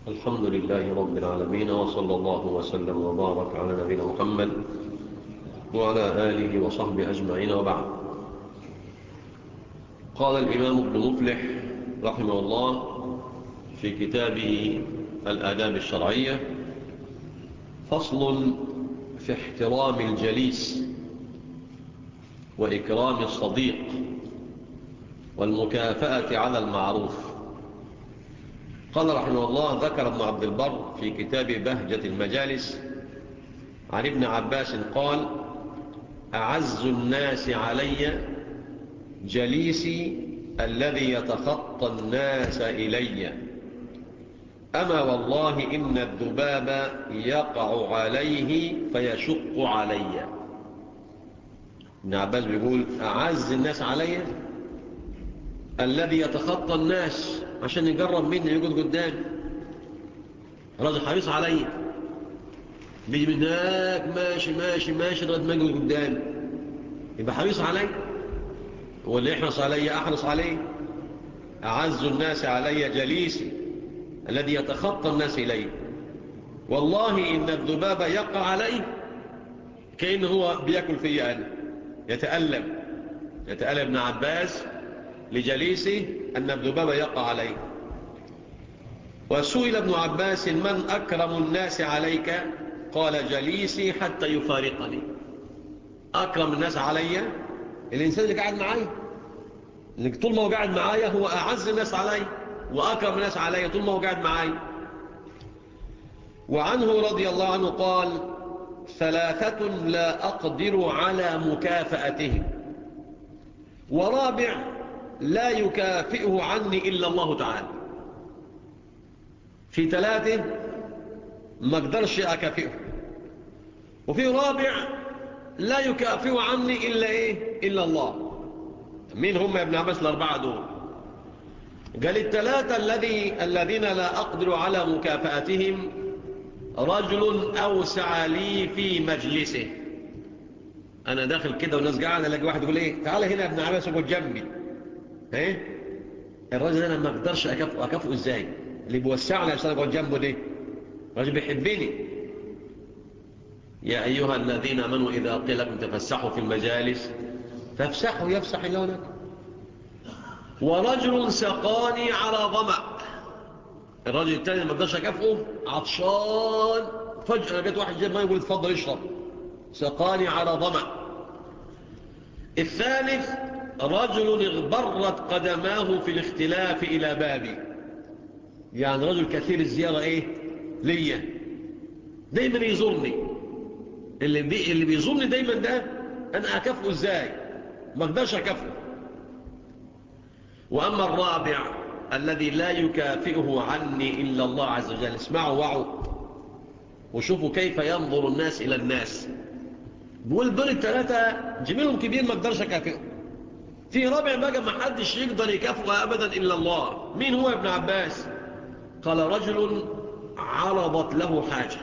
الحمد لله رب العالمين وصلى الله وسلم وبارك على نبينا محمد وعلى آله وصحبه أجمعين وبعد قال الإمام ابن مفلح رحمه الله في كتابه الآداب الشرعية فصل في احترام الجليس وإكرام الصديق والمكافأة على المعروف قال رحمه الله ذكر ابن عبد البر في كتاب بهجة المجالس عن ابن عباس قال أعز الناس علي جليسي الذي يتخطى الناس إلي أما والله إن الذباب يقع عليه فيشق علي ابن عباس بيقول أعز الناس علي الذي يتخطى الناس عشان يجرب مني يقعد قدامي راجل حريص عليا بيجي من هناك ماشي ماشي ماشي لغايه ما يجي قدامي يبقى حريص علي واللي يحرص علي احرص عليه اعز الناس علي جليسي الذي يتخطى الناس اليه والله ان الذباب يقع عليه كانه هو بياكل في انا يتالم يتالم ابن عباس لجليسه أن الذباب يقع عليه وسئل ابن عباس من أكرم الناس عليك قال جليسي حتى يفارقني أكرم الناس علي الإنسان اللي قاعد معايا اللي طول ما هو قاعد معايا هو أعز الناس علي وأكرم الناس علي طول ما هو قاعد معايا وعنه رضي الله عنه قال ثلاثة لا أقدر على مكافأتهم ورابع لا يكافئه عني إلا الله تعالى في ثلاثة ما اقدرش أكافئه وفي رابع لا يكافئه عني إلا إيه إلا الله مين هم يا ابن عباس الأربعة دول قال الثلاثة الذي الذين لا أقدر على مكافأتهم رجل أوسع لي في مجلسه أنا داخل كده والناس قاعدة الاقي واحد يقول إيه تعال هنا يا ابن عباس وقعد جنبي ايه الراجل ده انا ما اقدرش اكافئه اكافئه ازاي اللي بيوسعني عشان اقعد جنبه ده الراجل بيحبني يا ايها الذين امنوا اذا قيل لكم تفسحوا في المجالس فافسحوا يفسح الله لكم ورجل سقاني على ظمأ الراجل الثاني ما اقدرش اكافئه عطشان فجأة جت واحد جاي ما يقول اتفضل اشرب سقاني على ظمأ الثالث رجل اغبرت قدماه في الاختلاف إلى بابي يعني رجل كثير الزيارة ايه ليا دايما يزورني اللي, بي اللي بيزورني دايما ده انا اكافئه ازاي ما اقدرش اكافئه واما الرابع الذي لا يكافئه عني الا الله عز وجل اسمعوا وعوا وشوفوا كيف ينظر الناس الى الناس بقول دول الثلاثة جميلهم كبير ما اقدرش اكافئه في رابع بقى ما حدش يقدر يكافئه أبدا إلا الله مين هو ابن عباس قال رجل عرضت له حاجة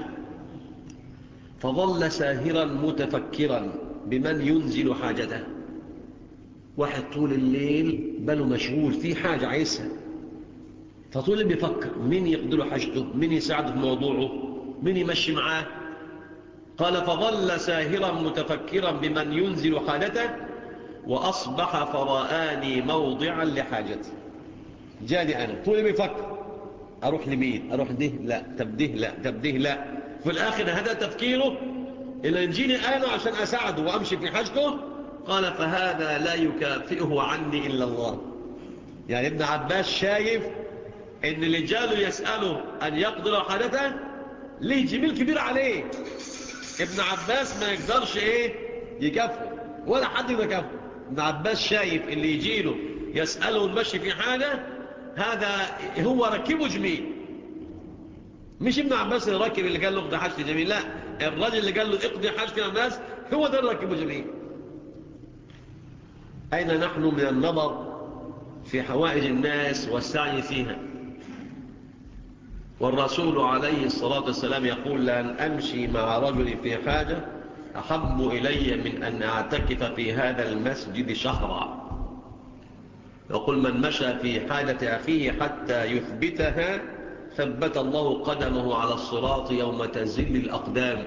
فظل ساهرا متفكرا بمن ينزل حاجته واحد طول الليل بله مشغول في حاجة عايزها فطول اللي بيفكر مين يقدر حاجته مين يساعده في موضوعه مين يمشي معاه قال فظل ساهرا متفكرا بمن ينزل حاجته وأصبح فرآني موضعا لحاجتي جاني أنا طول بيفكر أروح لمين أروح ده لا تبده لا تبده لا في الآخر هذا تفكيره إلا ينجيني أنا عشان أساعده وأمشي في حاجته قال فهذا لا يكافئه عني إلا الله يعني ابن عباس شايف إن اللي جاله يسأله أن يقدر حاجته ليه جميل كبير عليه ابن عباس ما يقدرش إيه يكافئه ولا حد يكافئه ابن عباس شايف اللي يجيله يسأله المشي في حاجة هذا هو ركبه جميل مش ابن عباس اللي ركب اللي قال له اقضي حاجة جميل لا الراجل اللي قال له اقضي حاجة الناس هو ده اللي ركبه جميل أين نحن من النظر في حوائج الناس والسعي فيها والرسول عليه الصلاة والسلام يقول لأن أمشي مع رجل في حاجة أحب إلي من أن أعتكف في هذا المسجد شهرا يقول من مشى في حالة أخيه حتى يثبتها ثبت الله قدمه على الصراط يوم تزل الأقدام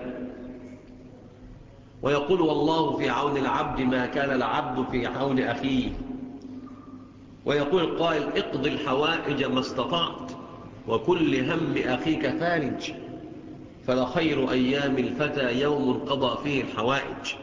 ويقول والله في عون العبد ما كان العبد في عون أخيه ويقول القائل اقضي الحوائج ما استطعت وكل هم أخيك فارج فلخير أيام الفتى يوم قضى فيه الحوائج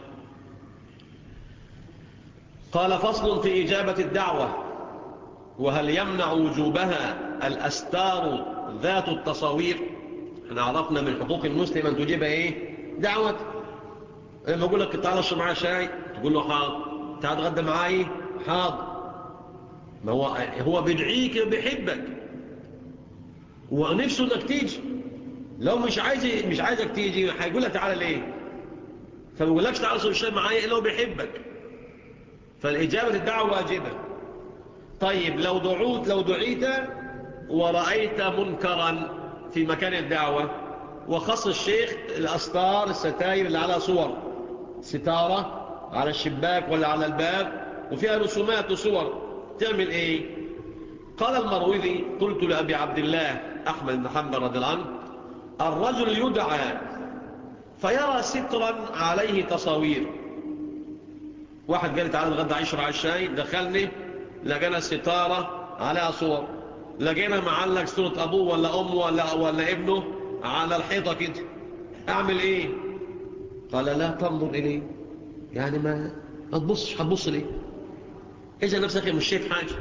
قال فصل في إجابة الدعوة وهل يمنع وجوبها الأستار ذات التصاوير احنا عرفنا من حقوق المسلم أن تجيب ايه دعوة لما أقول لك تعال اشرب معايا شاي تقول له حاضر تعال تغدى معاي حاضر ما هو هو بيدعيك وبيحبك ونفسه انك تيجي لو مش عايز مش عايزك تيجي هيقول لك تعالى ليه فما بيقولكش تعالى اشرب شاي معايا الا هو بيحبك فالاجابه الدعوه واجبه طيب لو دعوت لو دعيت ورأيت منكرا في مكان الدعوة وخص الشيخ الأسطار الستاير اللي على صور ستارة على الشباك ولا على الباب وفيها رسومات وصور تعمل ايه قال المروذي قلت لأبي عبد الله أحمد بن حنبل رضي الله عنه الرجل يدعى فيرى سترا عليه تصاوير واحد قال تعالى نغدى عشر على الشاي دخلني لقينا ستارة عليها صور لقينا معلق صورة أبوه ولا أمه ولا, ولا ابنه على الحيطة كده أعمل إيه قال لا تنظر إليه يعني ما ما تبصش هتبص ليه إذا نفسك مش شايف حاجة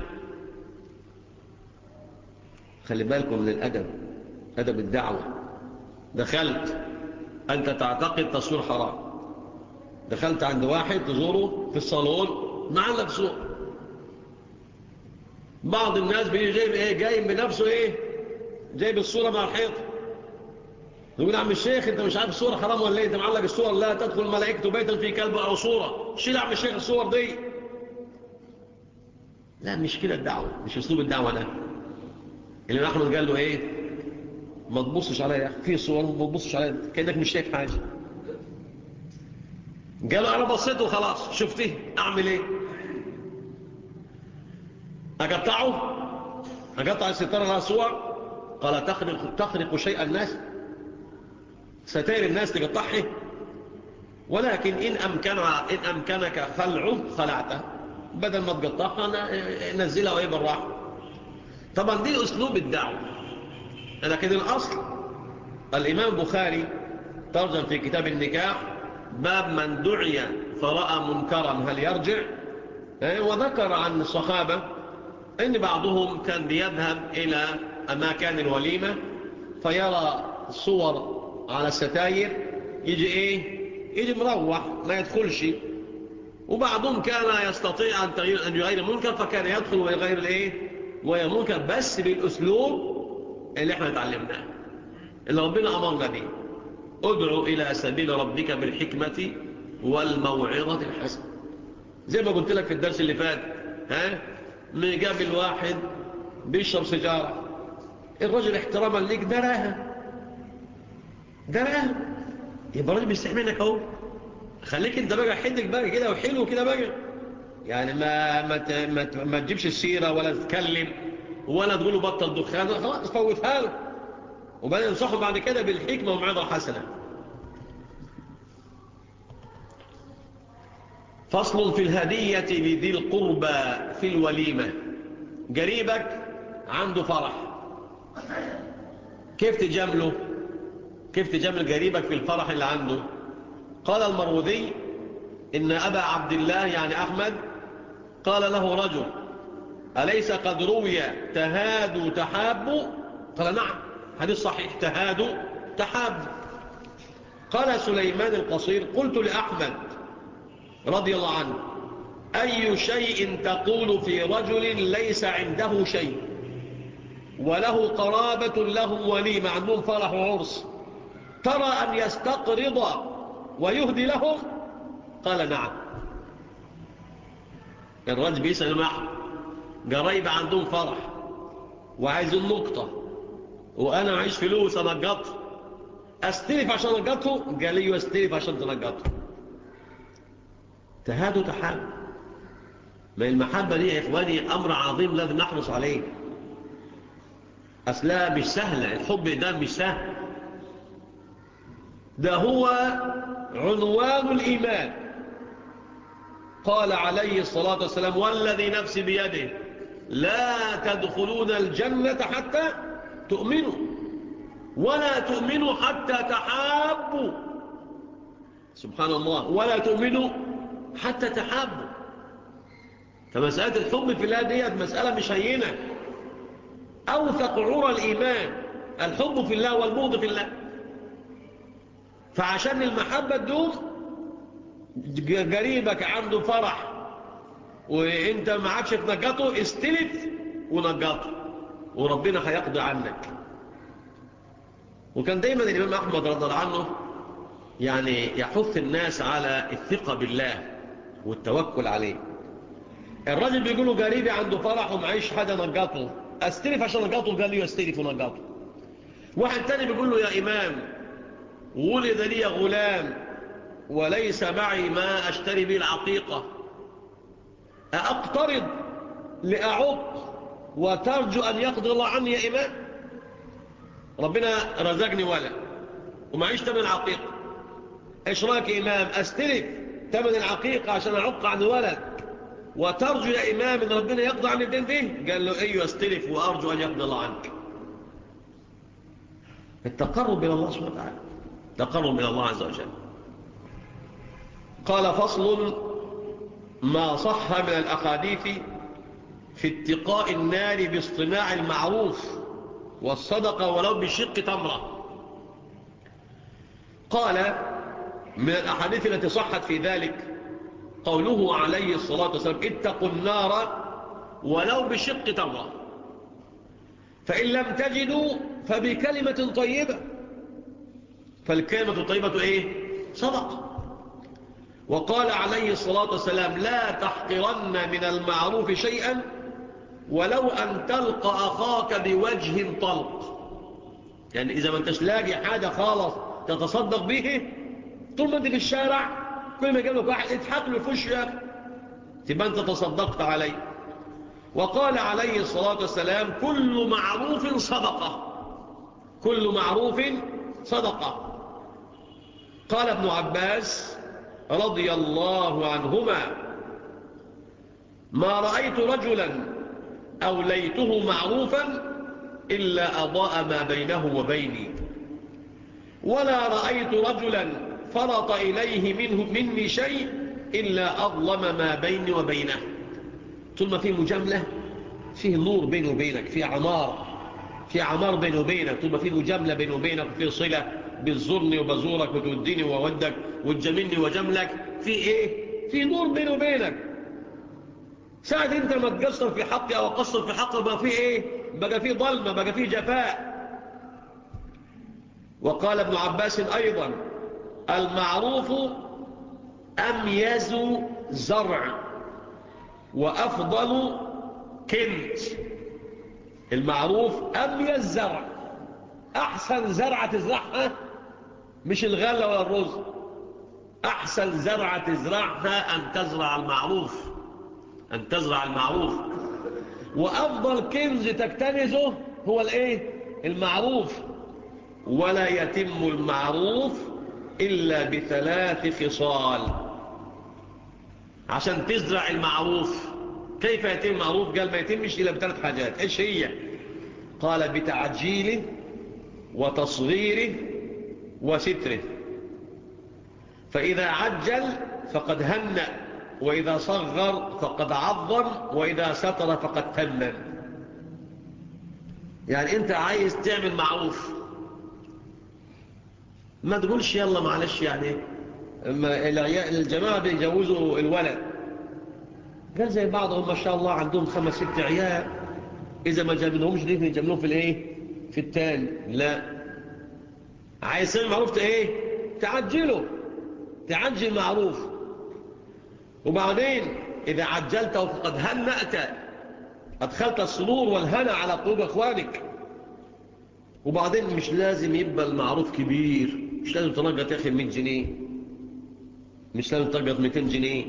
خلي بالكم من الأدب أدب الدعوة دخلت أنت تعتقد تصوير حرام دخلت عند واحد تزوره في الصالون معلق صور بعض الناس بيجي جايب ايه جايب بنفسه ايه جايب الصورة مع الحيط يقول عم الشيخ انت مش عارف الصورة حرام ولا ايه انت معلق الصور لا تدخل ملائكته بيتا في كلب او صورة شيل عم الشيخ الصور دي لا مش كده الدعوة مش اسلوب الدعوة ده اللي احمد قال له ايه ما تبصش عليا يا اخي في صور ما تبصش عليا كانك مش شايف حاجه قال له انا بصيت وخلاص شفته اعمل ايه أقطعه أقطع الستارة لها صور قال تخرق, تخرق شيء الناس ستائر الناس تقطعه ولكن إن, أمكن إن أمكنك خلعه خلعته بدل ما تقطعها نزلها وهي بالراحة طبعا دي أسلوب الدعوة لكن الأصل الإمام بخاري ترجم في كتاب النكاح باب من دعي فرأى منكرا هل يرجع وذكر عن الصحابة ان بعضهم كان بيذهب الى اماكن الوليمة فيرى صور على الستاير يجي ايه يجي مروح ما يدخلش وبعضهم كان يستطيع ان تغير ان يغير منكر فكان يدخل ويغير الايه ويمنكر بس بالاسلوب اللي احنا اتعلمناه اللي ربنا امرنا به ادعو الى سبيل ربك بالحكمة والموعظة الحسنة زي ما قلت لك في الدرس اللي فات ها مقابل واحد بيشرب سيجارة الرجل احتراما ليك دراها دراها يبقى الرجل بيستحملك اهو خليك انت بقى حدك بقى كده وحلو كده بقى يعني ما ما ت... ما, ت... ما تجيبش السيرة ولا تتكلم ولا تقول له بطل دخان خلاص فوتها له وبعدين ينصحه بعد كده بالحكمة ومعظة حسنة فصل في الهدية لذي القربى في الوليمة قريبك عنده فرح كيف تجامله كيف تجامل قريبك في الفرح اللي عنده قال المروذي إن أبا عبد الله يعني أحمد قال له رجل أليس قد روي تهادوا تحابوا قال نعم حديث صحيح تهادوا تحابوا قال سليمان القصير قلت لأحمد رضي الله عنه أي شيء تقول في رجل ليس عنده شيء وله قرابة لهم وليمة عندهم فرح وعرس ترى أن يستقرض ويهدي لهم قال نعم الرجل بيسأل معه قريب عندهم فرح وعايز النقطة وأنا معيش فلوس أنقط أستلف عشان أنقطه قال لي أستلف عشان تنقطه تهادوا تحاب ما المحبة دي يا إخواني أمر عظيم لازم نحرص عليه أصلها مش سهلة الحب ده مش سهل ده هو عنوان الإيمان قال عليه الصلاة والسلام والذي نفسي بيده لا تدخلون الجنة حتى تؤمنوا ولا تؤمنوا حتى تحابوا سبحان الله ولا تؤمنوا حتى تحابوا فمسألة الحب في الله ديت مسألة مش هينة أوثق عرى الإيمان الحب في الله والبغض في الله فعشان المحبة تدوم قريبك عنده فرح وانت معكش تنقطه استلف ونقطه وربنا هيقضي عنك وكان دايما الإمام أحمد رضي الله عنه يعني يحث الناس على الثقة بالله والتوكل عليه الراجل بيقول له قريبي عنده فرح ومعيش حاجة نقطه استلف عشان نقطه قال لي استلف ونقطه واحد تاني بيقول له يا إمام ولد لي غلام وليس معي ما أشتري به العقيقة أقترض لأعق وترجو أن يقضي الله عني يا إمام ربنا رزقني ولا ومعيش تمن العقيقة إيش رايك يا إمام أستلف تمن العقيقة عشان أعق عن ولد وترجو يا إمام أن ربنا يقضي عن الدين ده قال له أيوه استلف وأرجو أن يقضي الله عنك التقرب إلى الله سبحانه وتعالى تقرب إلى الله عز وجل قال فصل ما صح من الأحاديث في اتقاء النار باصطناع المعروف والصدقة ولو بشق تمرة قال من الأحاديث التي صحت في ذلك قوله عليه الصلاة والسلام اتقوا النار ولو بشق تمرة فإن لم تجدوا فبكلمة طيبة فالكلمة الطيبة ايه صدقة وقال عليه الصلاة والسلام لا تحقرن من المعروف شيئا ولو أن تلقى أخاك بوجه طلق يعني إذا ما انتش لاقي حاجة خالص تتصدق به طول ما انت في الشارع كل ما يجب لك واحد اضحك له في وشك تبقى انت تصدقت عليه وقال عليه الصلاة والسلام كل معروف صدقة كل معروف صدقة قال ابن عباس رضي الله عنهما ما رأيت رجلا أوليته معروفا إلا أضاء ما بينه وبيني ولا رأيت رجلا فرط إليه منه مني شيء إلا أظلم ما بيني وبينه طول ما في مجاملة فيه نور بينه وبينك فيه عمار في عمار بينه وبينك طول ما في مجاملة بينه وبينك وفي صلة بتزورني وبزورك وتوديني وودك وتجاملني وجاملك في ايه في نور بينه وبينك ساعة انت ما تقصر في حقي او اقصر في حقي بقى في ايه بقى في ظلمة بقى في جفاء وقال ابن عباس ايضا المعروف اميز زرع وافضل كنت المعروف اميز زرع احسن زرعة تزرعها مش الغلة ولا الرز احسن زرعة تزرعها ان تزرع المعروف ان تزرع المعروف وافضل كنز تكتنزه هو الايه المعروف ولا يتم المعروف الا بثلاث خصال عشان تزرع المعروف كيف يتم المعروف قال ما يتمش الا بثلاث حاجات ايش هي قال بتعجيله وتصغيره وستره فإذا عجل فقد هنأ وإذا صغر فقد عظم وإذا ستر فقد تمم يعني أنت عايز تعمل معروف ما تقولش يلا معلش يعني الجماعة بيجوزوا الولد قال زي بعضهم ما شاء الله عندهم خمس ست عيال إذا ما جابنهمش دي يجملوهم في الإيه في التاني لا عايز تعمل معروف ايه تعجله تعجل معروف وبعدين إذا عجلته فقد هنأت أدخلت السرور والهنا على قلوب أخوانك وبعدين مش لازم يبقى المعروف كبير مش لازم تنقط يا أخي 100 جنيه مش لازم تنقط 200 جنيه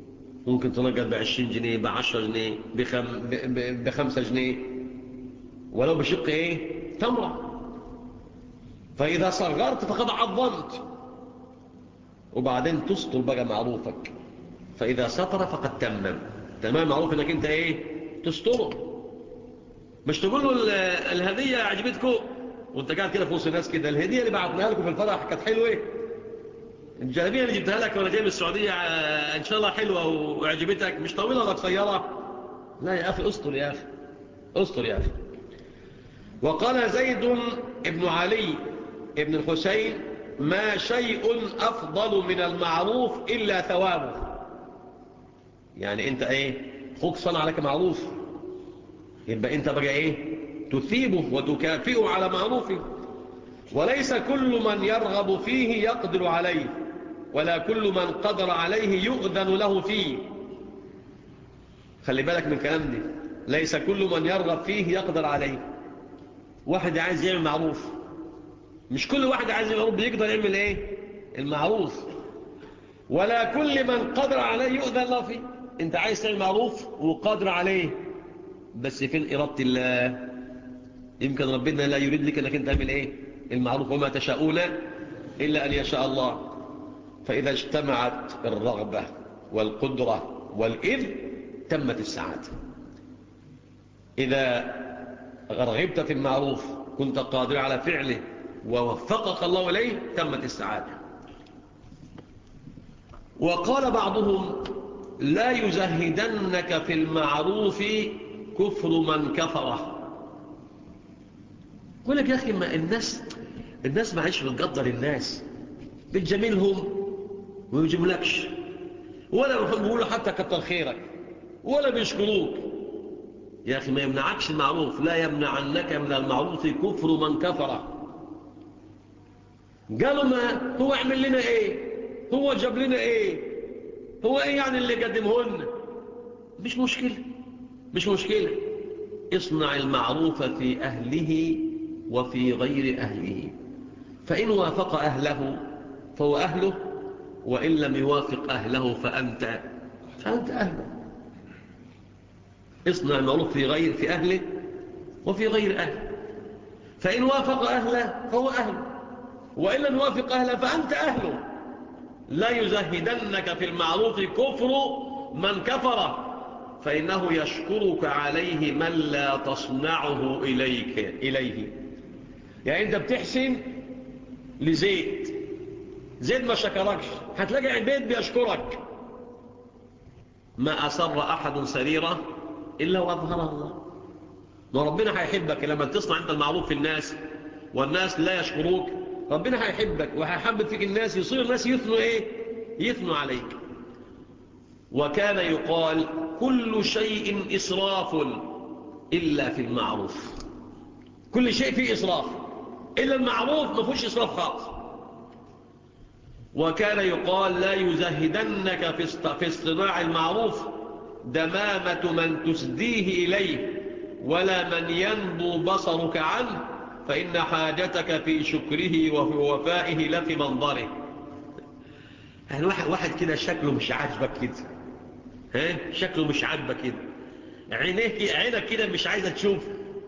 ممكن تنقط ب 20 جنيه ب 10 جنيه ب 5 جنيه ولو بشق ايه تمرة فإذا صغرت فقد عظمت وبعدين تسطر بقى معروفك فإذا سطر فقد تمم تمام معروف انك انت ايه تسطره مش تقول له الهدية عجبتكم وانت قاعد كده في وسط الناس كده الهدية اللي بعتناها لكم في الفرح كانت حلوة ايه الجلابيه اللي جبتها لك وانا جاي من السعوديه ان شاء الله حلوه وعجبتك مش طويله ولا قصيره لا يا اخي اسطر يا اخي اسطر يا اخي وقال زيد بن علي ابن الحسين ما شيء افضل من المعروف الا ثوابه يعني انت ايه اخوك صنع لك معروف يبقى انت بقى ايه تثيبه وتكافئه على معروفه وليس كل من يرغب فيه يقدر عليه ولا كل من قدر عليه يؤذن له فيه خلي بالك من كلام دي ليس كل من يرغب فيه يقدر عليه واحد عايز يعمل معروف مش كل واحد عايز يعمل معروف بيقدر يعمل ايه المعروف ولا كل من قدر عليه يؤذن له فيه انت عايز تعمل معروف وقادر عليه بس فين إرادة الله يمكن ربنا لا يريد لك انك انت تعمل ايه المعروف وما تشاءون إلا أن يشاء الله فإذا اجتمعت الرغبة والقدرة والإذن تمت السعادة إذا رغبت في المعروف كنت قادر على فعله ووفقك الله إليه تمت السعادة وقال بعضهم لا يزهدنك في المعروف كفر من كفره يقول لك يا أخي ما الناس الناس ما عايش بتقدر الناس بتجاملهم وما بيجاملكش ولا بيقولوا حتى كتر خيرك ولا بيشكروك يا أخي ما يمنعكش المعروف لا يمنعنك من المعروف كفر من كفر قالوا ما هو عمل لنا ايه هو جاب لنا ايه هو ايه يعني اللي قدمهن مش مشكلة مش مشكلة اصنع المعروف في أهله وفي غير أهله فإن وافق أهله فهو أهله وإن لم يوافق أهله فأنت فأنت أهله اصنع المعروف في غير في أهله وفي غير أهله فإن وافق أهله فهو أهله وإن لم يوافق أهله فأنت أهله لا يزهدنك في المعروف كفر من كفر فإنه يشكرك عليه من لا تصنعه إليك إليه يعني أنت بتحسن لزيد زيد ما شكركش هتلاقي عبيد بيشكرك ما أسر أحد سريرة إلا وأظهر الله ما ربنا هيحبك لما تصنع أنت المعروف في الناس والناس لا يشكروك ربنا هيحبك وهيحبب فيك الناس يصير الناس يثنوا إيه يثنوا عليك وكان يقال كل شيء إسراف إلا في المعروف كل شيء فيه إسراف إلا المعروف ما فيهوش إسراف خالص وكان يقال لا يزهدنك في اصطناع المعروف دمامة من تسديه إليه ولا من ينبو بصرك عنه فإن حاجتك في شكره وفي وفائه لفي منظره يعني واحد, واحد كده شكله مش عاجبك كده ها شكله مش عاجبك كده عينيك عينك كده مش عايزة تشوف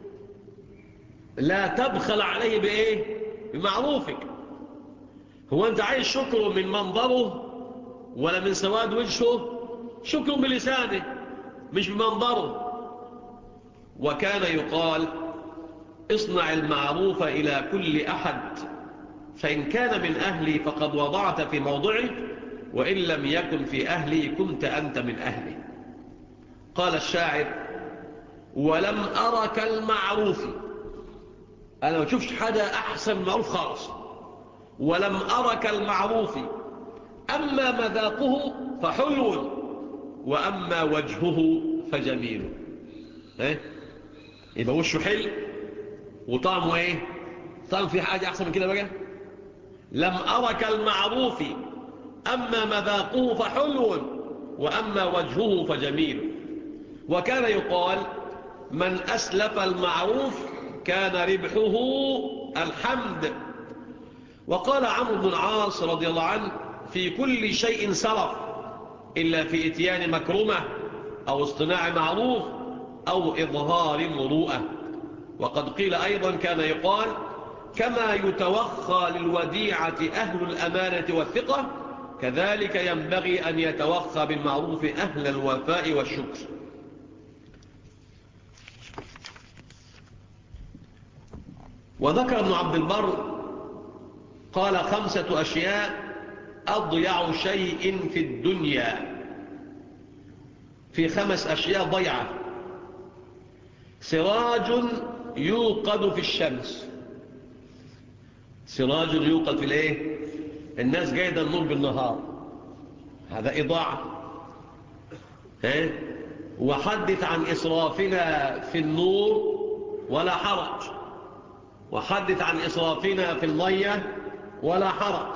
لا تبخل عليه بإيه بمعروفك هو أنت عايز شكره من منظره ولا من سواد وجهه شكره بلسانه مش بمنظره وكان يقال اصنع المعروف إلى كل أحد فإن كان من أهلي فقد وضعت في موضعه وإن لم يكن في أهلي كنت أنت من أهلي قال الشاعر ولم أرك المعروف أنا ما شوفش حاجة أحسن معروف خالص ولم أرك المعروف أما مذاقه فحلو وأما وجهه فجميل ايه يبقى وشه حلو وطعمه ايه طعم في حاجة أحسن من كده بقى لم أرك المعروف أما مذاقه فحلو وأما وجهه فجميل وكان يقال من أسلف المعروف كان ربحه الحمد وقال عمرو بن العاص رضي الله عنه في كل شيء سرف إلا في إتيان مكرمة أو اصطناع معروف أو إظهار مروءة وقد قيل أيضا كان يقال كما يتوخى للوديعة أهل الأمانة والثقة كذلك ينبغي أن يتوخى بالمعروف أهل الوفاء والشكر وذكر ابن عبد البر قال خمسة أشياء أضيع شيء في الدنيا في خمس أشياء ضيعة سراج يوقد في الشمس سراج يوقد في الايه الناس جايدة النور بالنهار هذا إضاعة ها وحدث عن إسرافنا في النور ولا حرج وحدث عن إسرافنا في المية ولا حرج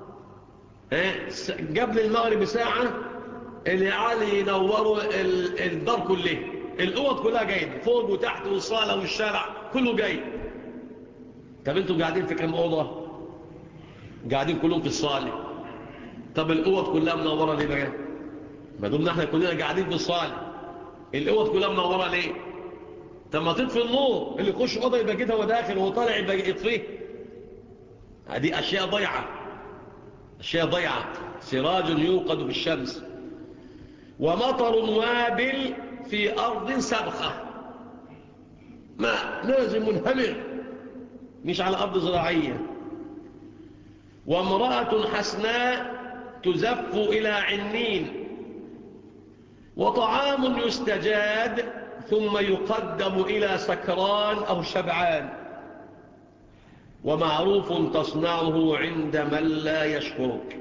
قبل المغرب ساعة العيال ينوروا الدار كله الأوض كلها جاية فوق وتحت والصالة والشارع كله جاي طب انتوا قاعدين في كم أوضة قاعدين كلهم في الصالة طب الأوض كلها منورة ليه بقى ما دمنا احنا كلنا قاعدين في الصالة الأوض كلها منورة ليه طب ما تطفي النور اللي يخش أوضة يبقى كده وداخل وهو طالع يبقى يطفيه هذه أشياء ضيعة أشياء ضيعة سراج يوقد بالشمس ومطر وابل في أرض سبخة ماء نازل منهمر مش على أرض زراعية وامرأة حسناء تزف إلى عنين وطعام يستجاد ثم يقدم إلى سكران أو شبعان ومعروف تصنعه عند من لا يشكرك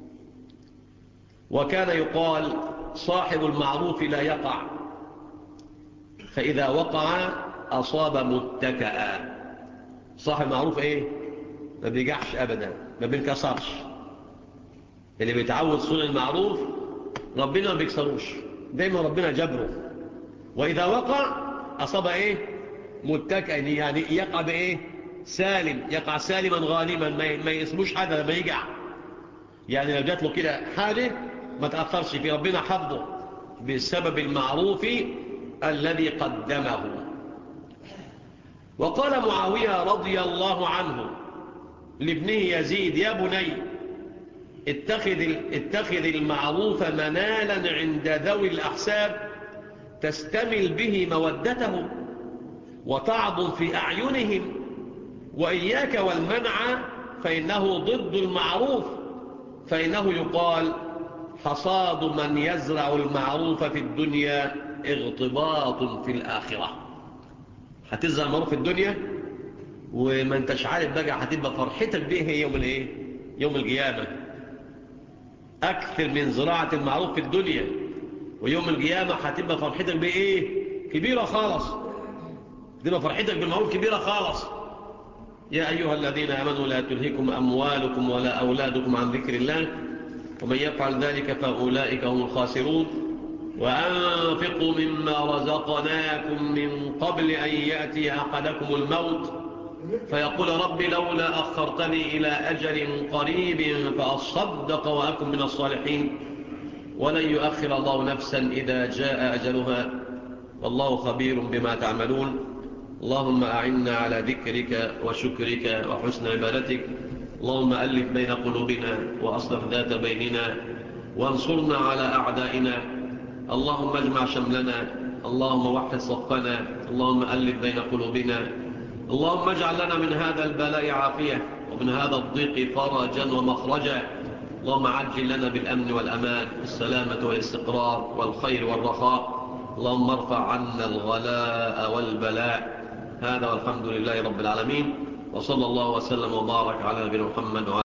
وكان يقال صاحب المعروف لا يقع فإذا وقع أصاب متكئا صاحب المعروف ايه ما بيجحش أبدا ما بينكسرش اللي بيتعود صنع المعروف ربنا ما بيكسروش دايما ربنا جبره وإذا وقع أصاب ايه متكئا يعني يقع بايه سالم يقع سالما غالما ما يسموش حدا لما يجع يعني لو جات له كده حاجة ما تأثرش في ربنا حفظه بسبب المعروف الذي قدمه وقال معاوية رضي الله عنه لابنه يزيد يا بني اتخذ, اتخذ المعروف منالا عند ذوي الأحساب تستمل به مودته وتعظم في أعينهم وإياك والمنع فإنه ضد المعروف فإنه يقال حصاد من يزرع المعروف في الدنيا اغتباط في الآخرة هتزرع المعروف في الدنيا وما انتش عارف بقى هتبقى فرحتك بيه هي يوم الايه يوم القيامة أكثر من زراعة المعروف في الدنيا ويوم القيامة هتبقى فرحتك بإيه كبيرة خالص تبقى فرحتك بالمعروف كبيرة خالص يا أيها الذين آمنوا لا تلهكم أموالكم ولا أولادكم عن ذكر الله ومن يفعل ذلك فأولئك هم الخاسرون وأنفقوا مما رزقناكم من قبل أن يأتي أحدكم الموت فيقول رب لولا أخرتني إلى أجل قريب فأصدق وأكن من الصالحين ولن يؤخر الله نفسا إذا جاء أجلها والله خبير بما تعملون اللهم أعنا على ذكرك وشكرك وحسن عبادتك اللهم ألف بين قلوبنا وأصلح ذات بيننا وانصرنا على أعدائنا اللهم اجمع شملنا اللهم وحد صفنا اللهم ألف بين قلوبنا اللهم اجعل لنا من هذا البلاء عافية ومن هذا الضيق فرجا ومخرجا اللهم عجل لنا بالأمن والأمان السلامة والاستقرار والخير والرخاء اللهم ارفع عنا الغلاء والبلاء هذا والحمد لله رب العالمين وصلى الله وسلم وبارك على نبينا محمد وعلى